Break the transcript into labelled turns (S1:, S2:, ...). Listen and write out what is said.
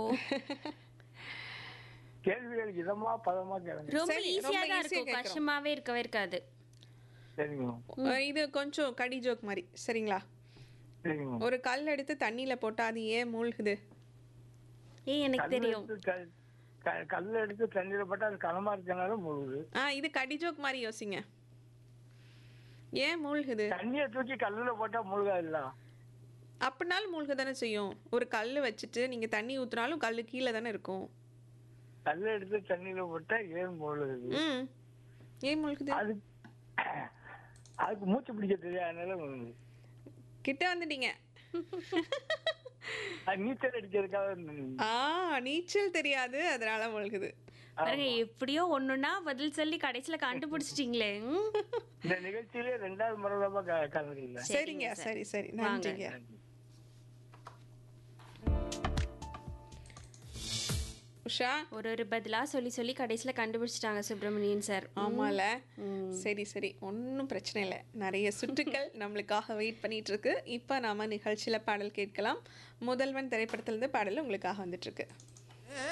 S1: கேள்விகள் இதமா பதமா கேளுங்க
S2: ரொம்ப
S3: சரி,
S2: ஈஸியா
S3: ரொம்ப
S2: தான்
S3: easy-ஆ
S2: இருக்கும்
S3: கேக்குறோம்.
S2: கஷ்டமாவே இருக்கவே இருக்காது
S1: சரிங்க
S3: அஹ் இது கொஞ்சம் கடி ஜோக் மாதிரி சரிங்களா
S1: சரிங்க
S3: ஒரு கல் எடுத்து தண்ணியில போட்டா அது ஏன் மூழ்குது
S2: ஏய் எனக்கு
S1: கல்
S2: தெரியும்
S1: எடுத்து க- க- கல் எடுத்து தண்ணியில போட்டா அது கனமா இருக்கனால முழுகுது
S3: ஆ இது கடி ஜோக் மாதிரி யோசிங்க ஏன் மூழ்குது
S1: தண்ணியை தூக்கி கல்லுல போட்டா முழுகா இல்ல
S3: அப்படினாலும் மூழ்க தானே செய்யும் ஒரு கல் வச்சுட்டு நீங்க தண்ணி ஊத்துனாலும் கல் கீழே தானே இருக்கும்
S1: கல் எடுத்து தண்ணியில போட்டா ஏன் முழுகுது
S3: ம் ஏன் மூழ்குது
S1: அது அதுக்கு மூச்சு பிடிக்க தெரியாதனால முழுகுது
S3: கிட்ட வந்துட்டீங்க
S1: அது நீச்சல் அடிக்கிறதுக்காக இருந்தது.
S3: ஆ நீச்சல் தெரியாது அதனால மூழ்குது
S2: பாருங்க எப்படியோ ஒண்ணுன்னா பதில் சொல்லி கடைசியில கண்டுபிடிச்சிட்டீங்களே ம்.
S1: இந்த நிகழ்ச்சியிலே ரெண்டாவது முறை தான் கலந்துக்கல
S3: சரிங்க சரி சரி நன்றிங்க உஷா
S2: ஒரு ஒரு பதிலா சொல்லி சொல்லி கடைசியில கண்டுபிடிச்சிட்டாங்க சுப்பிரமணியன் சார்
S3: ஆமால சரி சரி ஒன்றும் பிரச்சனை இல்லை நிறைய சுற்றுக்கள் நம்மளுக்காக வெயிட் பண்ணிட்டு இருக்கு இப்போ நாம நிகழ்ச்சியில பாடல் கேட்கலாம் முதல்வன் திரைப்படத்திலிருந்து பாடல் உங்களுக்காக வந்துட்டு இருக்கு